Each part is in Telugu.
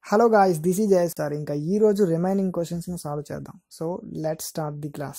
హలో గాయస్ దిస్ ఈ జయ స్టార్ ఇంకా ఈ రోజు రిమైనింగ్ క్వశ్చన్స్ని సాల్వ్ చేద్దాం so let start the class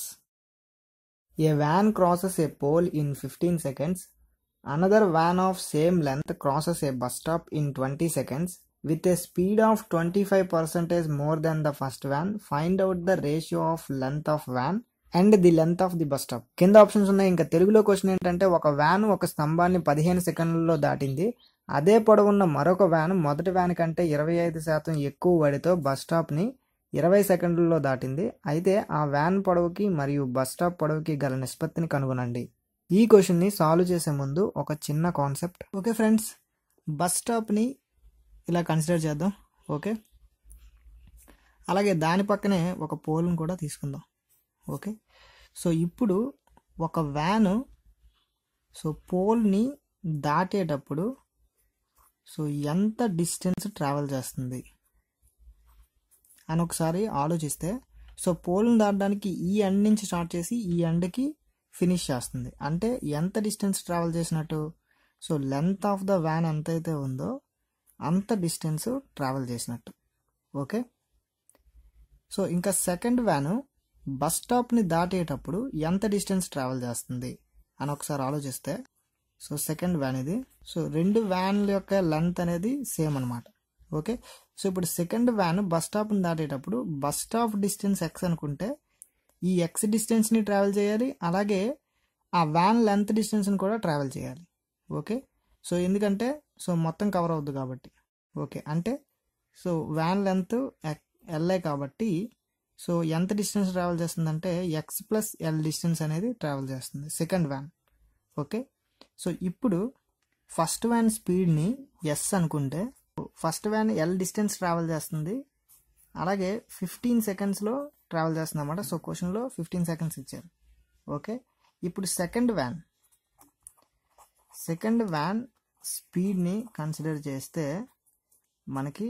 a van crosses a pole in fifteen seconds another van of same length crosses a bus stop in twenty seconds with a speed of twenty five percentage more then the first van find out the ratio of length of van and the length of the bus stop కింద ఆప్షన్స్ ఉన్నాయి ఇంకా తెలుగులో క్వశ్చన్ ఏంటంటే ఒక వ్యాన్ ఒక స్తంభాన్ని పదిహేను సెకండ్లలో దాటింది అదే పొడవున్న మరొక వ్యాన్ మొదటి వ్యాన్ కంటే ఇరవై ఐదు శాతం ఎక్కువ వడితో బస్ స్టాప్ని ఇరవై సెకండ్లలో దాటింది అయితే ఆ వ్యాన్ పొడవుకి మరియు బస్ స్టాప్ పొడవుకి గల నిష్పత్తిని కనుగొనండి ఈ క్వశ్చన్ని సాల్వ్ చేసే ముందు ఒక చిన్న కాన్సెప్ట్ ఓకే ఫ్రెండ్స్ బస్ స్టాప్ని ఇలా కన్సిడర్ చేద్దాం ఓకే అలాగే దాని పక్కనే ఒక పోల్ని కూడా తీసుకుందాం ఓకే సో ఇప్పుడు ఒక వ్యాను సో పోల్ని దాటేటప్పుడు సో ఎంత డిస్టెన్స్ ట్రావెల్ చేస్తుంది అని ఒకసారి ఆలోచిస్తే సో పోల్ని దాటడానికి ఈ ఎండ్ నుంచి స్టార్ట్ చేసి ఈ ఎండ్కి ఫినిష్ చేస్తుంది అంటే ఎంత డిస్టెన్స్ ట్రావెల్ చేసినట్టు so length of the van ఎంతైతే ఉందో అంత డిస్టెన్స్ ట్రావెల్ చేసినట్టు ఓకే సో ఇంకా సెకండ్ వ్యాను బస్ స్టాప్ని దాటేటప్పుడు ఎంత డిస్టెన్స్ ట్రావెల్ చేస్తుంది అని ఒకసారి ఆలోచిస్తే సో సెకండ్ వ్యాన్ ఇది సో రెండు వ్యాన్ల యొక్క లెంత్ అనేది సేమ్ అనమాట ఓకే సో ఇప్పుడు సెకండ్ వ్యాన్ బస్ స్టాప్ని దాటేటప్పుడు బస్ స్టాప్ డిస్టెన్స్ ఎక్స్ అనుకుంటే ఈ ఎక్స్ డిస్టెన్స్ని ట్రావెల్ చేయాలి అలాగే ఆ వ్యాన్ లెంత్ డిస్టెన్స్ని కూడా ట్రావెల్ చేయాలి ఓకే సో ఎందుకంటే సో మొత్తం కవర్ అవుద్ది కాబట్టి ఓకే అంటే సో వ్యాన్ లెంత్ ఎల్ఏ కాబట్టి సో ఎంత డిస్టెన్స్ ట్రావెల్ చేస్తుందంటే ఎక్స్ ప్లస్ ఎల్ డిస్టెన్స్ అనేది ట్రావెల్ చేస్తుంది సెకండ్ వ్యాన్ ఓకే సో ఇప్పుడు ఫస్ట్ వ్యాన్ స్పీడ్ని ఎస్ అనుకుంటే first van L distance travel చేస్తుంది అలాగే ఫిఫ్టీన్ సెకండ్స్లో ట్రావెల్ చేస్తుంది అనమాట సో క్వశ్చన్లో ఫిఫ్టీన్ సెకండ్స్ ఇచ్చారు ఓకే ఇప్పుడు సెకండ్ వ్యాన్ సెకండ్ వ్యాన్ స్పీడ్ని కన్సిడర్ చేస్తే మనకి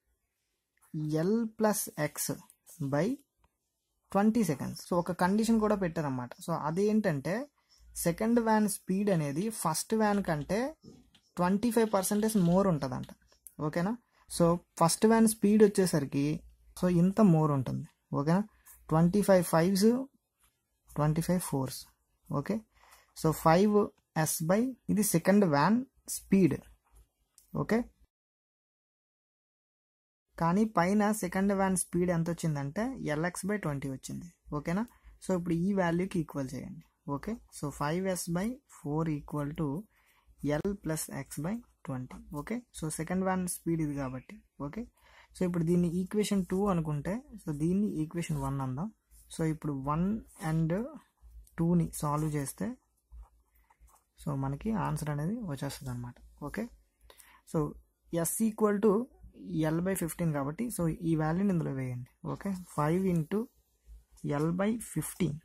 L plus x by twenty seconds so ఒక కండిషన్ కూడా పెట్టారన్నమాట సో అదేంటంటే సెకండ్ వ్యాన్ స్పీడ్ అనేది ఫస్ట్ వ్యాన్ కంటే ట్వంటీ ఫైవ్ పర్సెంటేజ్ మోర్ ఉంటుందంట ఓకేనా సో ఫస్ట్ వ్యాన్ స్పీడ్ వచ్చేసరికి సో ఇంత మోర్ ఉంటుంది ఓకేనా twenty five fives twenty five fours okay so five S by ఇది సెకండ్ వ్యాన్ స్పీడ్ ఓకే కానీ పైన సెకండ్ వ్యాన్ స్పీడ్ ఎంత వచ్చిందంటే ఎల్ఎక్స్ బై ట్వంటీ వచ్చింది ఓకేనా సో ఇప్పుడు ఈ వాల్యూకి ఈక్వల్ చేయండి okay so five S by four equal to L plus x by twenty okay so second van speed ఇది కాబట్టి ఓకే సో ఇప్పుడు దీన్ని ఈక్వేషన్ టూ అనుకుంటే సో దీన్ని ఈక్వేషన్ వన్ అందాం సో ఇప్పుడు వన్ అండ్ టూని సాల్వ్ చేస్తే సో మనకి ఆన్సర్ అనేది వచ్చేస్తుంది అనమాట okay so S equal to L by fifteen కాబట్టి సో ఈ వాల్యూని ఇందులో వేయండి okay five into L by fifteen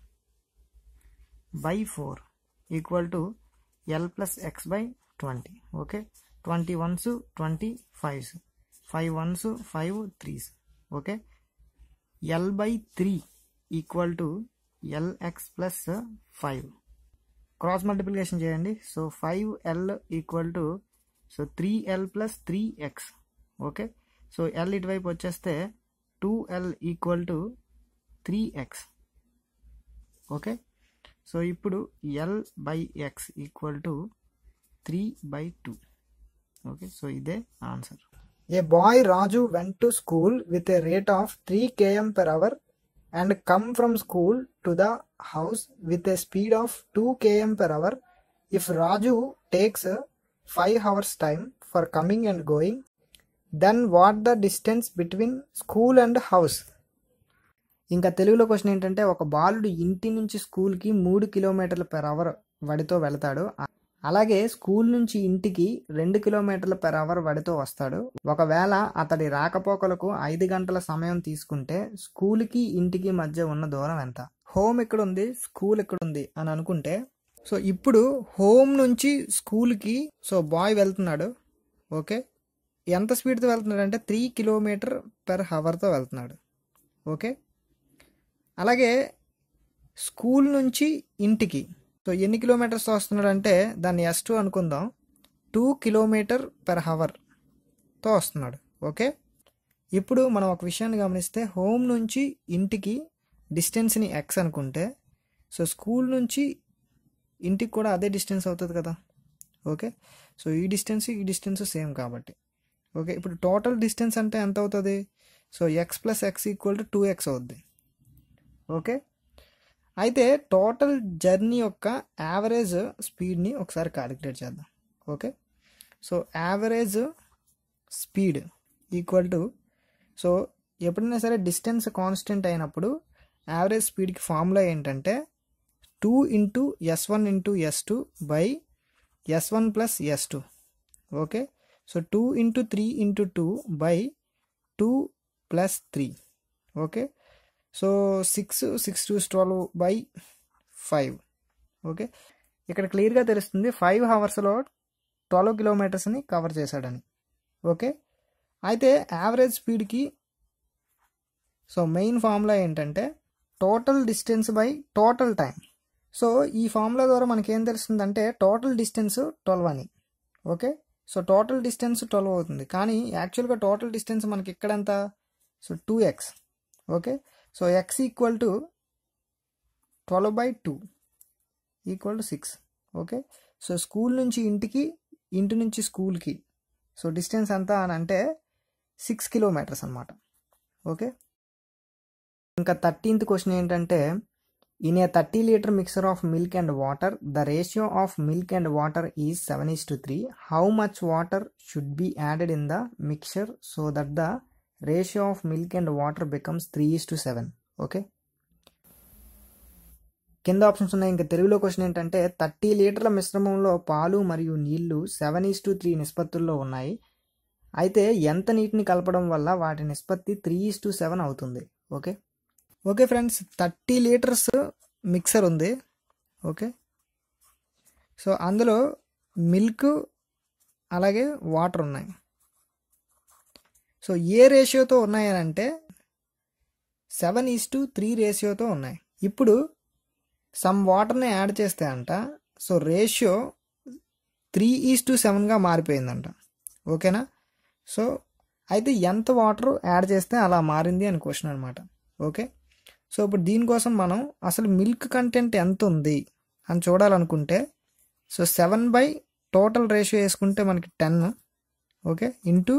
by four equal to L plus x by twenty okay twenty ones twenty fives five ones five threes okay l by three equal to l x plus five cross multiplication చేయండి so five l equal to so three l plus three x okay so l ఇటువైపు వచ్చేస్తే two l equal to three x okay so ఇప్పుడు l by x equal to three by two okay so ఇదే answer A boy Raju went to school with a rate of three KM per hour and come from school to the house with a speed of two KM per hour if Raju takes five hours time for coming and going then what the distance between school and house ఇంకా తెలుగులో క్వశ్చన్ ఏంటంటే ఒక బాలుడు ఇంటి నుంచి స్కూల్కి మూడు కిలోమీటర్ల పెర్ అవర్ వడితో వెళతాడు అలాగే స్కూల్ నుంచి ఇంటికి రెండు కిలోమీటర్ల పెర్ అవర్ వడితో వస్తాడు ఒకవేళ అతడి రాకపోకలకు ఐదు గంటల సమయం తీసుకుంటే స్కూల్కి ఇంటికి మధ్య ఉన్న దూరం ఎంత హోమ్ ఇక్కడ ఉంది స్కూల్ ఇక్కడ ఉంది అని అనుకుంటే సో ఇప్పుడు హోమ్ నుంచి స్కూల్కి సో బాయ్ వెళ్తున్నాడు ఓకే ఎంత స్పీడ్తో వెళ్తున్నాడు అంటే త్రీ కిలోమీటర్ పెర్ హవర్తో వెళ్తున్నాడు ఓకే అలాగే స్కూల్ నుంచి ఇంటికి సో ఎన్ని కిలోమీటర్స్ వస్తున్నాడు అంటే దాన్ని ఎస్ టూ అనుకుందాం టూ కిలోమీటర్ పెర్ హవర్తో వస్తున్నాడు ఓకే ఇప్పుడు మనం ఒక విషయాన్ని గమనిస్తే హోమ్ నుంచి ఇంటికి డిస్టెన్స్ని ఎక్స్ అనుకుంటే సో స్కూల్ నుంచి ఇంటికి కూడా అదే డిస్టెన్స్ అవుతుంది కదా ఓకే సో ఈ డిస్టెన్స్ ఈ డిస్టెన్స్ సేమ్ కాబట్టి ఓకే ఇప్పుడు టోటల్ డిస్టెన్స్ అంటే ఎంత అవుతుంది so x plus x equal to two x అవుద్ది ఓకే అయితే టోటల్ జర్నీ యొక్క యావరేజ్ స్పీడ్ని ఒకసారి క్యాలిక్యులేట్ చేద్దాం okay so average speed equal to so ఎప్పుడైనా సరే డిస్టెన్స్ కాన్స్టెంట్ అయినప్పుడు యావరేజ్ స్పీడ్కి ఫార్ములా ఏంటంటే two into s one into s two by s one plus s two okay so two into three into two by two plus three okay so six six two twelve by five okay ఇక్కడ క్లియర్గా తెలుస్తుంది ఫైవ్ అవర్స్లో ట్వెల్వ్ కిలోమీటర్స్ని కవర్ చేశాడని ఓకే అయితే యావరేజ్ స్పీడ్కి సో మెయిన్ ఫార్ములా ఏంటంటే total distance by total time so ఈ ఫార్ములా ద్వారా మనకి ఏం తెలుస్తుందంటే టోటల్ డిస్టెన్స్ ట్వెల్వ్ అని okay so total distance twelve అవుతుంది కానీ యాక్చువల్గా టోటల్ డిస్టెన్స్ మనకి ఇక్కడంతా so two x okay so x equal to twelve by two equal to six okay so school నుంచి ఇంటికి ఇంటి నుంచి స్కూల్కి సో డిస్టెన్స్ ఎంత అని అంటే సిక్స్ కిలోమీటర్స్ అనమాట ఓకే ఇంకా థర్టీన్త్ క్వశ్చన్ ఏంటంటే in a thirty litre mixture of milk and water the ratio of milk and water is seven is to three how much water should be added in the mixture so that the ratio of milk and water becomes three is to seven okay కింద ఆప్షన్స్ ఉన్నాయి ఇంకా తెలుగులో క్వశ్చన్ ఏంటంటే థర్టీ లీటర్ల మిశ్రమంలో పాలు మరియు నీళ్లు సెవెన్ ఈస్ టు త్రీ నిష్పత్తుల్లో ఉన్నాయి అయితే ఎంత నీటిని కలపడం వల్ల వాటి నిష్పత్తి త్రీ ఈస్ టు సెవెన్ అవుతుంది okay okay friends thirty litres mixture ఉంది ఓకే సో అందులో మిల్క్ అలాగే వాటర్ ఉన్నాయి సో ఏ రేషియోతో ఉన్నాయని అంటే సెవెన్ ఈస్ టు త్రీ రేషియోతో ఉన్నాయి ఇప్పుడు సమ్ వాటర్ని యాడ్ చేస్తే అంట so ratio three is to సెవెన్గా మారిపోయిందంట ఓకేనా సో అయితే ఎంత వాటర్ యాడ్ చేస్తే అలా మారింది అని క్వశ్చన్ అనమాట ఓకే సో ఇప్పుడు దీనికోసం మనం అసలు మిల్క్ కంటెంట్ ఎంత ఉంది అని చూడాలనుకుంటే so seven by total ratio వేసుకుంటే మనకి ten okay into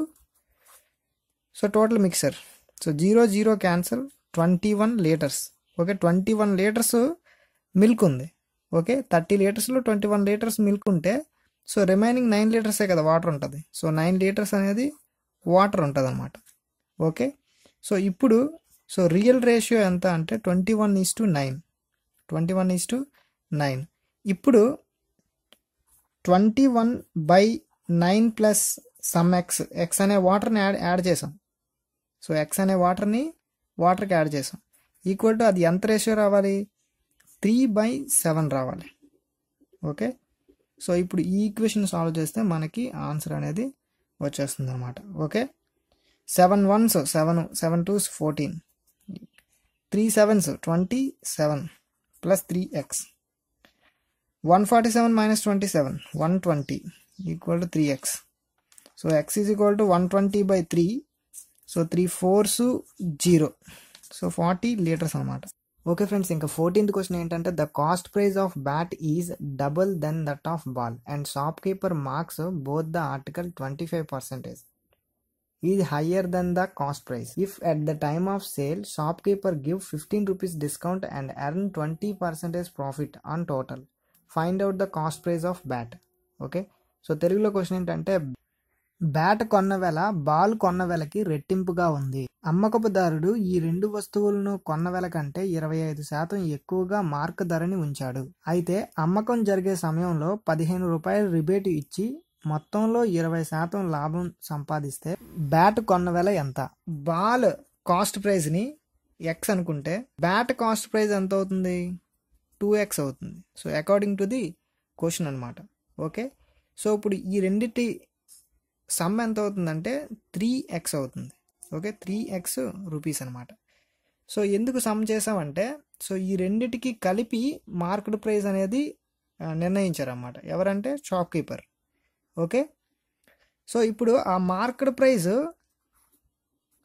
so total mixture so zero zero cancel twenty one litres okay twenty one litres milk ఉంది ఓకే థర్టీ లీటర్స్లో ట్వంటీ వన్ లీటర్స్ మిల్క్ ఉంటే సో రిమైనింగ్ నైన్ లీటర్సే కదా వాటర్ ఉంటుంది సో నైన్ లీటర్స్ అనేది వాటర్ ఉంటుంది అనమాట ఓకే సో ఇప్పుడు సో రియల్ రేషియో ఎంత అంటే twenty one is to nine twenty one is to nine ఇప్పుడు twenty one by nine plus some x x అనే వాటర్ని యాడ్ యాడ్ చేసాం సో ఎక్స్ అనే వాటర్ని వాటర్కి యాడ్ చేసాం ఈక్వల్ టు అది ఎంత రేషియో రావాలి త్రీ బై సెవెన్ రావాలి ఓకే సో ఇప్పుడు ఈ ఈక్వేషన్ సాల్వ్ చేస్తే మనకి ఆన్సర్ అనేది వచ్చేస్తుంది అనమాట okay seven ones seven seven twos fourteen three sevens twenty seven plus three x one forty seven minus twenty seven one twenty equal to three x so x is equal to one twenty by three so three fours zero so forty litres అనమాట ఓకే ఫ్రెండ్స్ ఇంకా ఫోర్టీన్త్ క్వశ్చన్ ఏంటంటే the cost price of bat is double than that of ball and shopkeeper marks both the article twenty five percentage is higher than the cost price if at the time of sale shopkeeper give fifteen rupees discount and earn twenty percentage profit on total find out the cost price of bat okay so తెలుగులో క్వశ్చన్ ఏంటంటే బ్యాట్ కొన్న వెల బాల్ కొన్న వెలకి రెట్టింపుగా ఉంది అమ్మకపుదారుడు ఈ రెండు వస్తువులను కొన్న వెల కంటే ఇరవై ఐదు శాతం ఎక్కువగా మార్క్ ధరని ఉంచాడు అయితే అమ్మకం జరిగే సమయంలో పదిహేను రూపాయలు రిబేట్ ఇచ్చి మొత్తంలో ఇరవై శాతం లాభం సంపాదిస్తే బ్యాట్ కొన్న వెల ఎంత బాల్ కాస్ట్ ప్రైస్ని ఎక్స్ అనుకుంటే బ్యాట్ కాస్ట్ ప్రైస్ ఎంత అవుతుంది టూ ఎక్స్ అవుతుంది so according to the question అనమాట ఓకే సో ఇప్పుడు ఈ రెండింటి సమ్ ఎంత అవుతుందంటే త్రీ ఎక్స్ అవుతుంది ఓకే త్రీ ఎక్స్ రూపీస్ అనమాట సో ఎందుకు సమ్ చేసామంటే సో ఈ రెండిటికి కలిపి మార్కెట్ ప్రైస్ అనేది నిర్ణయించారన్నమాట ఎవరంటే షాప్ కీపర్ ఓకే సో ఇప్పుడు ఆ మార్కెట్ ప్రైస్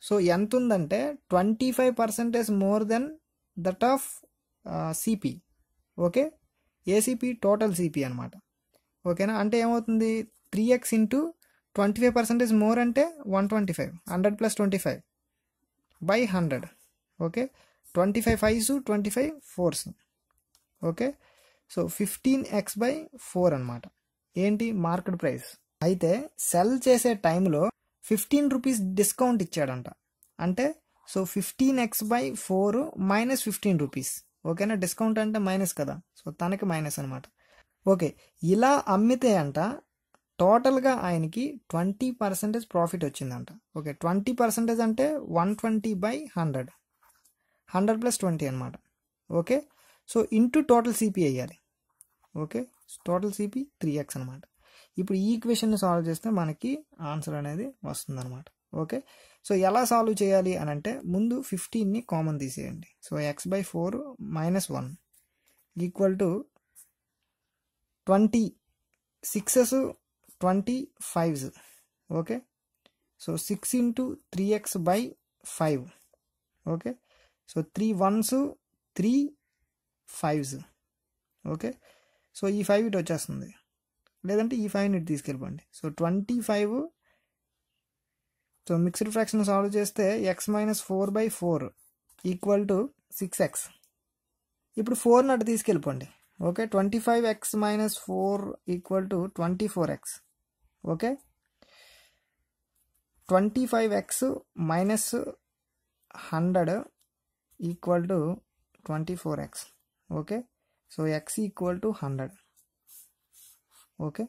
సో ఎంత ఉందంటే twenty five percentage more than that of CP okay ACP total CP అనమాట ఓకేనా అంటే ఏమవుతుంది three x into twenty five percentage more అంటే one twenty five hundred plus twenty five by hundred okay twenty five fives twenty five fours okay so fifteen x by four అనమాట ఏంటి మార్కెట్ ప్రైస్ అయితే సెల్ చేసే టైంలో ఫిఫ్టీన్ రూపీస్ డిస్కౌంట్ ఇచ్చాడంట అంటే so fifteen x by four minus fifteen rupees ఓకేనా డిస్కౌంట్ అంటే మైనస్ కదా సో తనకి మైనస్ అనమాట ఓకే ఇలా అమ్మితే అంట టోటల్గా ఆయనకి ట్వంటీ పర్సెంటేజ్ ప్రాఫిట్ వచ్చిందంట ఓకే ట్వంటీ పర్సెంటేజ్ అంటే one twenty by hundred hundred plus twenty అనమాట okay so into total CP వేయాలి okay total CP three x అనమాట ఇప్పుడు ఈ ఈక్వేషన్ని సాల్వ్ చేస్తే మనకి ఆన్సర్ అనేది వస్తుంది అనమాట ఓకే సో ఎలా సాల్వ్ చేయాలి అని అంటే ముందు ఫిఫ్టీన్ని కామన్ తీసేయండి so x by four minus one equal to twenty sixes twenty fives okay so six into three x by five okay so three ones three fives okay so ఈ ఫైవ్ ఇటు వచ్చేస్తుంది లేదంటే ఈ ఫైవ్ ఇటు తీసుకెళ్ళిపోండి so twenty five so mixed fraction solve చేస్తే x minus four by four equal to six x ఇప్పుడు ఫోర్ని అటు తీసుకెళ్ళిపోండి okay twenty five x minus four equal to twenty four x okay twenty five x minus hundred equal to twenty four x okay so x equal to hundred okay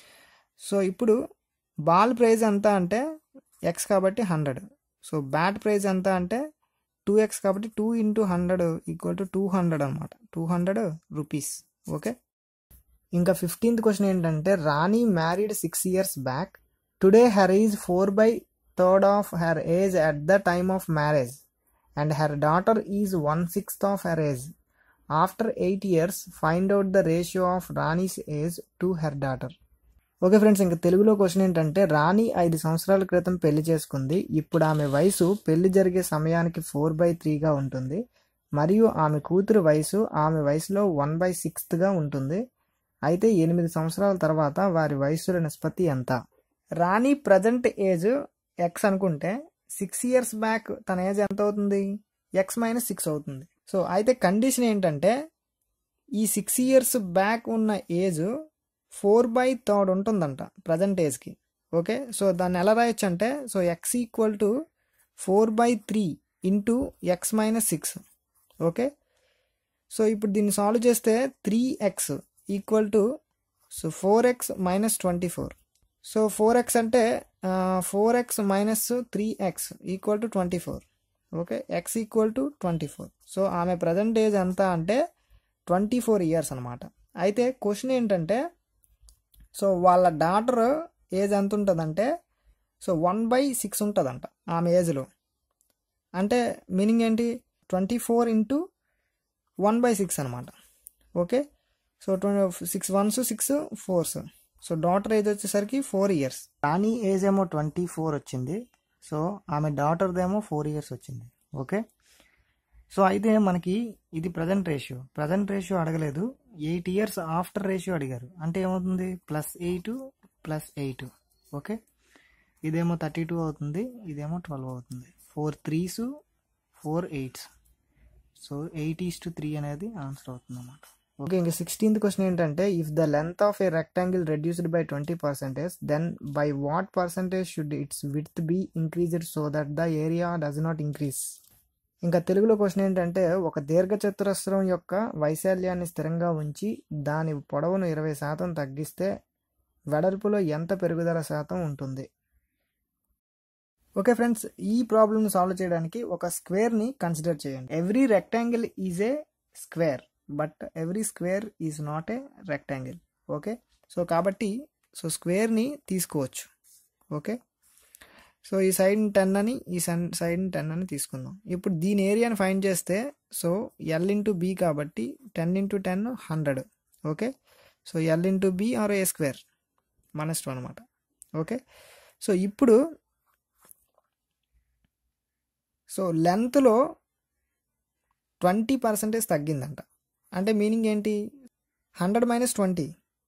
so ఇప్పుడు బాల్ ప్రైజ్ ఎంత అంటే ఎక్స్ కాబట్టి హండ్రెడ్ సో బ్యాట్ ప్రైజ్ ఎంత అంటే టూ ఎక్స్ కాబట్టి two into hundred equal to two hundred అనమాట టూ హండ్రెడ్ రూపీస్ ఓకే ఇంకా ఫిఫ్టీన్త్ క్వశ్చన్ ఏంటంటే Rani married six years back today her is four by third of her age at the time of marriage and her daughter is one sixth of her age after eight years find out the ratio of Rani's age to her daughter okay friends ఇంకా తెలుగులో క్వశ్చన్ ఏంటంటే రాణి ఐదు సంవత్సరాల క్రితం పెళ్లి చేసుకుంది ఇప్పుడు ఆమె వయసు పెళ్లి జరిగే సమయానికి ఫోర్ బై త్రీగా ఉంటుంది మరియు ఆమె కూతురు వయసు ఆమె వయసులో వన్ బై సిక్స్త్గా ఉంటుంది అయితే ఎనిమిది సంవత్సరాల తర్వాత వారి వయసుల నిష్పత్తి ఎంత రాణి ప్రజెంట్ ఏజ్ ఎక్స్ అనుకుంటే సిక్స్ ఇయర్స్ బ్యాక్ తన ఏజ్ ఎంత అవుతుంది ఎక్స్ మైనస్ సిక్స్ అవుతుంది సో అయితే కండిషన్ ఏంటంటే ఈ సిక్స్ ఇయర్స్ బ్యాక్ ఉన్న ఏజ్ ఫోర్ బై థర్డ్ ఉంటుందంట ప్రజెంట్ ఏజ్కి ఓకే సో దాన్ని ఎలా రాయొచ్చు అంటే so x equal to four by three into x minus six okay so ఇప్పుడు దీన్ని సాల్వ్ చేస్తే three x equal to so four x minus twenty four so four x అంటే four x minus three x equal to twenty four okay x equal to twenty four so ఆమె ప్రజెంట్ ఏజ్ ఎంత అంటే ట్వంటీ ఫోర్ ఇయర్స్ అనమాట అయితే క్వశ్చన్ ఏంటంటే సో వాళ్ళ డాటర్ ఏజ్ ఎంత ఉంటుందంటే సో వన్ బై సిక్స్ ఉంటుందంట ఆమె ఏజ్లో అంటే మీనింగ్ ఏంటి twenty four into one by six అనమాట okay so twenty six ones six fours so daughter age వచ్చేసరికి ఫోర్ ఇయర్స్ రాణి ఏజ్ ఏమో ట్వంటీ ఫోర్ వచ్చింది సో ఆమె డాటర్దేమో ఫోర్ ఇయర్స్ వచ్చింది ఓకే సో అయితే మనకి ఇది ప్రజెంట్ రేషియో ప్రజెంట్ రేషియో అడగలేదు ఎయిట్ ఇయర్స్ ఆఫ్టర్ రేషియో అడిగారు అంటే ఏమవుతుంది plus eight plus eight okay ఇదేమో థర్టీ టూ అవుతుంది ఇదేమో ట్వెల్వ్ అవుతుంది four threes four eights so eight is to three అనేది ఆన్సర్ అవుతుంది అన్నమాట ఓకే ఇంకా సిక్స్టీన్త్ క్వశ్చన్ ఏంటంటే if the length of a rectangle reduced by twenty percentage then by what percentage should its width be increased so that the area does not increase ఇంకా తెలుగులో క్వశ్చన్ ఏంటంటే ఒక దీర్ఘచతురస్రం యొక్క వైశాల్యాన్ని స్థిరంగా ఉంచి దాని పొడవును ఇరవై శాతం తగ్గిస్తే వెడల్పులో ఎంత పెరుగుదల శాతం ఉంటుంది ఓకే ఫ్రెండ్స్ ఈ ప్రాబ్లమ్ సాల్వ్ చేయడానికి ఒక స్క్వేర్ని కన్సిడర్ చేయండి every rectangle is a square but every square is not a rectangle okay so కాబట్టి సో స్క్వేర్ని తీసుకోవచ్చు ఓకే సో ఈ సైడ్ టెన్ అని ఈ సైడ్ టెన్ అని తీసుకుందాం ఇప్పుడు దీని ఏరియాని ఫైండ్ చేస్తే సో ఎల్ ఇంటూ బి కాబట్టి ten into ten hundred okay so L into B or a square మన ఇష్టం అనమాట ఓకే సో ఇప్పుడు సో లెంత్లో ట్వంటీ పర్సెంటేజ్ తగ్గిందంట అంటే మీనింగ్ ఏంటి hundred minus twenty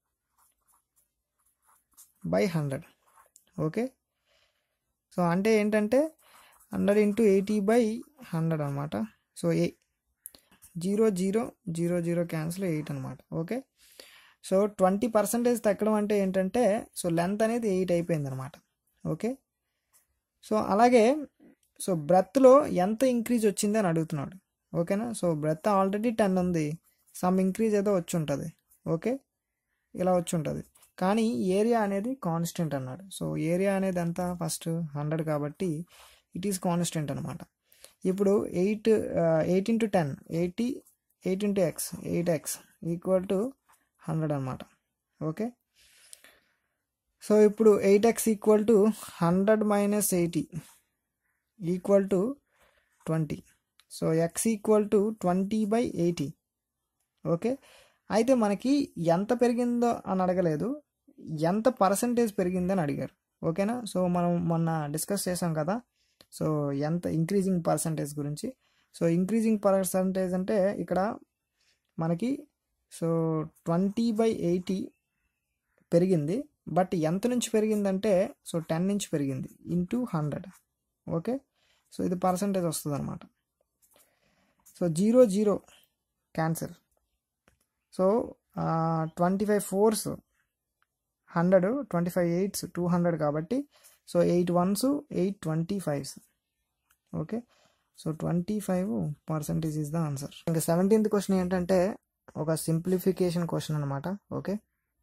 by hundred okay so అంటే ఏంటంటే hundred into eighty by hundred అనమాట సో ఏ zero zero zero zero cancel eight అనమాట ఓకే సో ట్వంటీ పర్సెంటేజ్ తగ్గడం అంటే ఏంటంటే సో లెంత్ అనేది ఎయిట్ అయిపోయింది అనమాట ఓకే సో అలాగే సో బ్రెత్లో ఎంత ఇంక్రీజ్ వచ్చింది అని అడుగుతున్నాడు ఓకేనా సో బ్రెత్ ఆల్రెడీ టెన్ ఉంది సమ్ ఇంక్రీజ్ ఏదో వచ్చి ఉంటుంది ఓకే ఇలా వచ్చి ఉంటుంది కానీ ఏరియా అనేది కాన్స్టెంట్ అన్నాడు సో ఏరియా అనేది ఎంత ఫస్ట్ హండ్రెడ్ కాబట్టి ఇట్ ఈస్ కాన్స్టెంట్ అనమాట ఇప్పుడు eight eight into ten eighty eight into x eight x equal to hundred అనమాట ఓకే సో ఇప్పుడు eight x equal to hundred minus eighty equal to twenty so x equal to twenty by eighty okay అయితే మనకి ఎంత పెరిగిందో అని అడగలేదు ఎంత పర్సంటేజ్ పెరిగిందని అడిగారు ఓకేనా సో మనం మొన్న డిస్కస్ చేసాం కదా సో ఎంత ఇంక్రీజింగ్ పర్సంటేజ్ గురించి సో ఇంక్రీజింగ్ పర్సంటేజ్ అంటే ఇక్కడ మనకి సో ట్వంటీ బై ఎయిటీ పెరిగింది బట్ ఎంత నుంచి పెరిగిందంటే సో టెన్ నుంచి పెరిగింది ఇంటూ హండ్రెడ్ ఓకే సో ఇది పర్సంటేజ్ వస్తుంది అనమాట so zero zero cancel so twenty five fours hundred twenty five eights two hundred కాబట్టి so eight ones eight twenty fives okay so twenty five percentage is the answer ఇంకా సెవెంటీన్త్ క్వశ్చన్ ఏంటంటే ఒక సింప్లిఫికేషన్ క్వశ్చన్ అనమాట ఓకే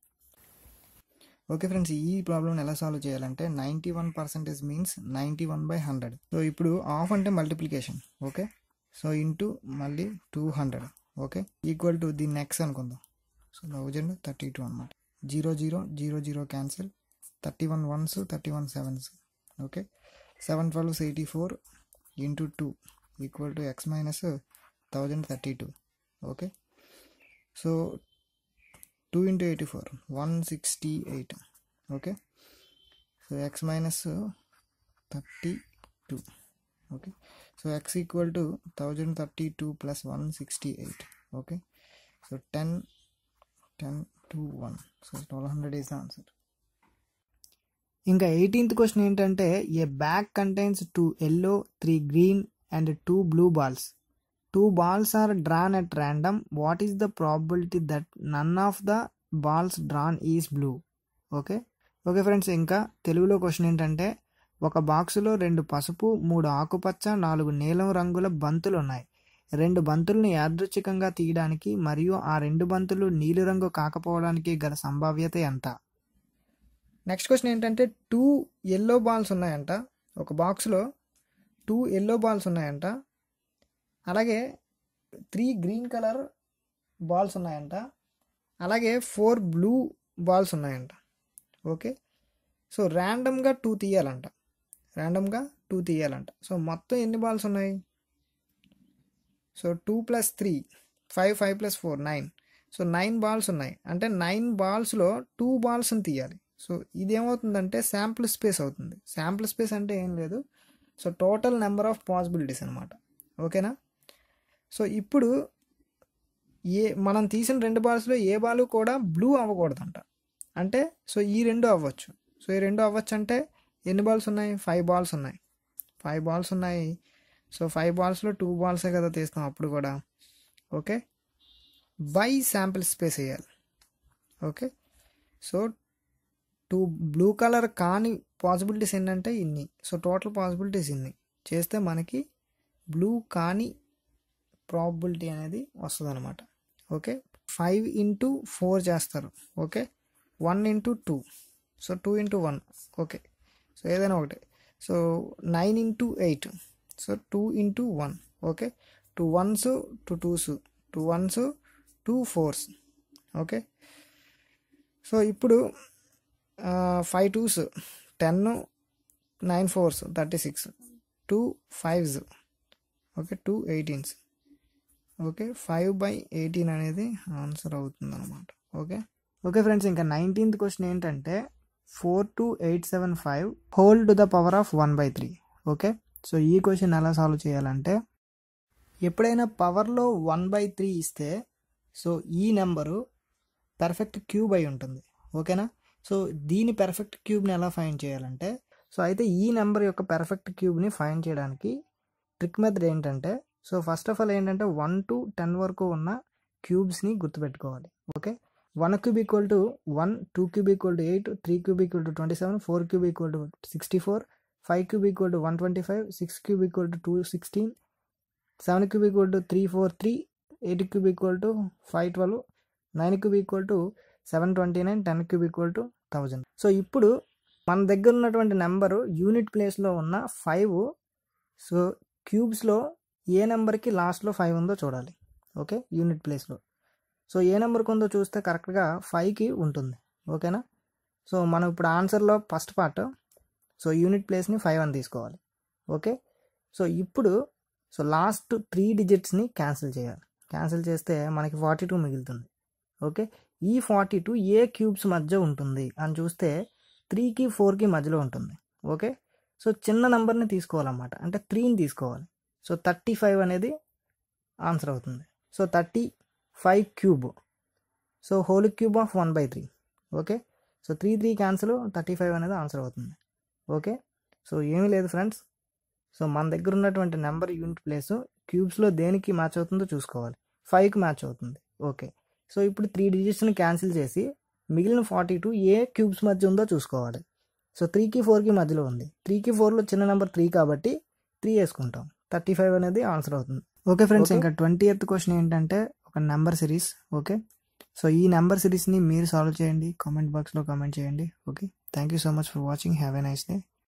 ఓకే ఫ్రెండ్స్ ఈ ప్రాబ్లమ్ ఎలా సాల్వ్ చేయాలంటే ninety one percentage means ninety one by hundred so ఇప్పుడు ఆఫ్ అంటే మల్టిప్లికేషన్ ఓకే సో ఇంటూ మళ్ళీ two hundred okay equal to the next అనుకుందాం సో థౌజండ్ థర్టీ టూ అనమాట zero zero zero zero cancel thirty one ones thirty one sevens okay seven twelves eighty four into two equal to x minus thousand thirty two okay so two into eighty four one sixty eight okay so x minus thirty two okay so x equal to thousand thirty two plus one sixty eight okay so ten ten two one so twelve hundred is the answer ఇంకా ఎయిటీన్త్ క్వశ్చన్ ఏంటంటే a bag contains two yellow three green and two blue balls two balls are drawn at random what is the probability that none of the balls drawn is blue okay okay friends ఇంకా తెలుగులో క్వశ్చన్ ఏంటంటే ఒక బాక్సులో రెండు పసుపు మూడు ఆకుపచ్చ నాలుగు నీలం రంగుల బంతులు ఉన్నాయి రెండు బంతుల్ని యాదృచ్ఛికంగా తీయడానికి మరియు ఆ రెండు బంతులు నీలిరంగు కాకపోవడానికి గల సంభావ్యత ఎంత నెక్స్ట్ క్వశ్చన్ ఏంటంటే టూ ఎల్లో బాల్స్ ఉన్నాయంట ఒక బాక్స్లో టూ ఎల్లో బాల్స్ ఉన్నాయంట అలాగే త్రీ గ్రీన్ కలర్ బాల్స్ ఉన్నాయంట అలాగే ఫోర్ బ్లూ బాల్స్ ఉన్నాయంట ఓకే సో ర్యాండమ్గా టూ తీయాలంట ర్యాండమ్గా టూ తీయాలంట సో మొత్తం ఎన్ని బాల్స్ ఉన్నాయి so two plus three five five plus four nine so nine balls ఉన్నాయి అంటే నైన్ బాల్స్లో టూ బాల్స్ని తీయాలి సో ఇది ఏమవుతుందంటే శాంపుల్ స్పేస్ అవుతుంది శాంపుల్ స్పేస్ అంటే ఏం లేదు so total number of possibilities అనమాట ఓకేనా సో ఇప్పుడు ఏ మనం తీసిన రెండు బాల్స్లో ఏ బాల్ కూడా బ్లూ అవ్వకూడదంట అంటే సో ఈ రెండు అవ్వచ్చు సో ఈ రెండు అవ్వచ్చు అంటే ఎన్ని బాల్స్ ఉన్నాయి ఫైవ్ బాల్స్ ఉన్నాయి ఫైవ్ బాల్స్ ఉన్నాయి సో ఫైవ్ బాల్స్లో టూ బాల్సే కదా తీస్తాం అప్పుడు కూడా ఓకే బై శాంపిల్ స్పేస్ వేయాలి okay so two blue colour కాని పాసిబిలిటీస్ ఏంటంటే ఇన్ని సో టోటల్ పాసిబిలిటీస్ ఇన్ని చేస్తే మనకి బ్లూ కాని ప్రాబిలిటీ అనేది వస్తుంది అనమాట ఓకే ఫైవ్ ఇంటూ ఫోర్ చేస్తారు okay one into two so two into one okay so ఏదైనా ఒకటి so nine into eight so two into one okay two ones two twos two ones two fours okay so ఇప్పుడు five twos ten nine fours thirty six two fives okay two eighteens okay five by eighteen అనేది ఆన్సర్ అవుతుంది అనమాట ఓకే ఓకే ఫ్రెండ్స్ ఇంకా నైన్టీన్త్ క్వశ్చన్ ఏంటంటే four to eight seven five whole to the power of one by three okay so ఈ క్వశ్చన్ ఎలా సాల్వ్ చేయాలంటే ఎప్పుడైనా పవర్లో వన్ బై త్రీ ఇస్తే సో ఈ నెంబరు పెర్ఫెక్ట్ క్యూబ్ అయి ఉంటుంది ఓకేనా సో దీని పెర్ఫెక్ట్ క్యూబ్ని ఎలా ఫైండ్ చేయాలంటే సో అయితే ఈ నెంబర్ యొక్క పెర్ఫెక్ట్ క్యూబ్ని ఫైండ్ చేయడానికి ట్రిక్ మెథడ్ ఏంటంటే సో ఫస్ట్ ఆఫ్ ఆల్ ఏంటంటే వన్ టు టెన్ వరకు ఉన్న క్యూబ్స్ని గుర్తుపెట్టుకోవాలి okay one cube equal to one two cube equal to eight three cube equal to twenty seven four cube equal to sixty four five cube equal to one twenty five six cube equal to two sixteen seven cube equal to three four three eight cube equal to five twelve nine cube equal to seven twenty nine ten cube equal to thousand so ఇప్పుడు మన దగ్గర ఉన్నటువంటి నెంబరు యూనిట్ ప్లేస్లో ఉన్న ఫైవ్ సో క్యూబ్స్లో ఏ నెంబర్కి లాస్ట్లో ఫైవ్ ఉందో చూడాలి ఓకే యూనిట్ ప్లేస్లో సో ఏ నెంబర్కి ఉందో చూస్తే కరెక్ట్గా ఫైవ్కి ఉంటుంది ఓకేనా సో మనం ఇప్పుడు ఆన్సర్లో ఫస్ట్ పార్ట్ సో యూనిట్ ప్లేస్ని ఫైవ్ అని తీసుకోవాలి ఓకే సో ఇప్పుడు సో లాస్ట్ త్రీ డిజిట్స్ని క్యాన్సిల్ చేయాలి క్యాన్సిల్ చేస్తే మనకి ఫార్టీ టూ మిగులుతుంది ఓకే ఈ ఫార్టీ టూ ఏ క్యూబ్స్ మధ్య ఉంటుంది అని చూస్తే త్రీకి ఫోర్కి మధ్యలో ఉంటుంది ఓకే సో చిన్న నెంబర్ని తీసుకోవాలన్నమాట అంటే త్రీని తీసుకోవాలి సో థర్టీ ఫైవ్ అనేది ఆన్సర్ అవుతుంది so thirty five cube so whole cube of one by three okay so three three cancel thirty five అనేది ఆన్సర్ అవుతుంది ఓకే సో ఏమీ లేదు ఫ్రెండ్స్ సో మన దగ్గర ఉన్నటువంటి నెంబర్ యూనిట్ ప్లేస్ క్యూబ్స్లో దేనికి మ్యాచ్ అవుతుందో చూసుకోవాలి ఫైవ్కి మ్యాచ్ అవుతుంది ఓకే సో ఇప్పుడు త్రీ డిజిట్స్ని క్యాన్సిల్ చేసి మిగిలిన ఫార్టీ టూ ఏ క్యూబ్స్ మధ్య ఉందో చూసుకోవాలి సో త్రీకి ఫోర్కి మధ్యలో ఉంది త్రీకి ఫోర్లో చిన్న నెంబర్ త్రీ కాబట్టి త్రీ వేసుకుంటాం థర్టీ ఫైవ్ అనేది ఆన్సర్ అవుతుంది ఓకే ఫ్రెండ్స్ ఇంకా ట్వంటీ ఎయిత్ క్వశ్చన్ ఏంటంటే ఒక నెంబర్ సిరీస్ ఓకే సో ఈ నెంబర్ సిరీస్ని మీరు సాల్వ్ చేయండి కామెంట్ బాక్స్లో కామెంట్ చేయండి okay thank you so much for watching have a nice day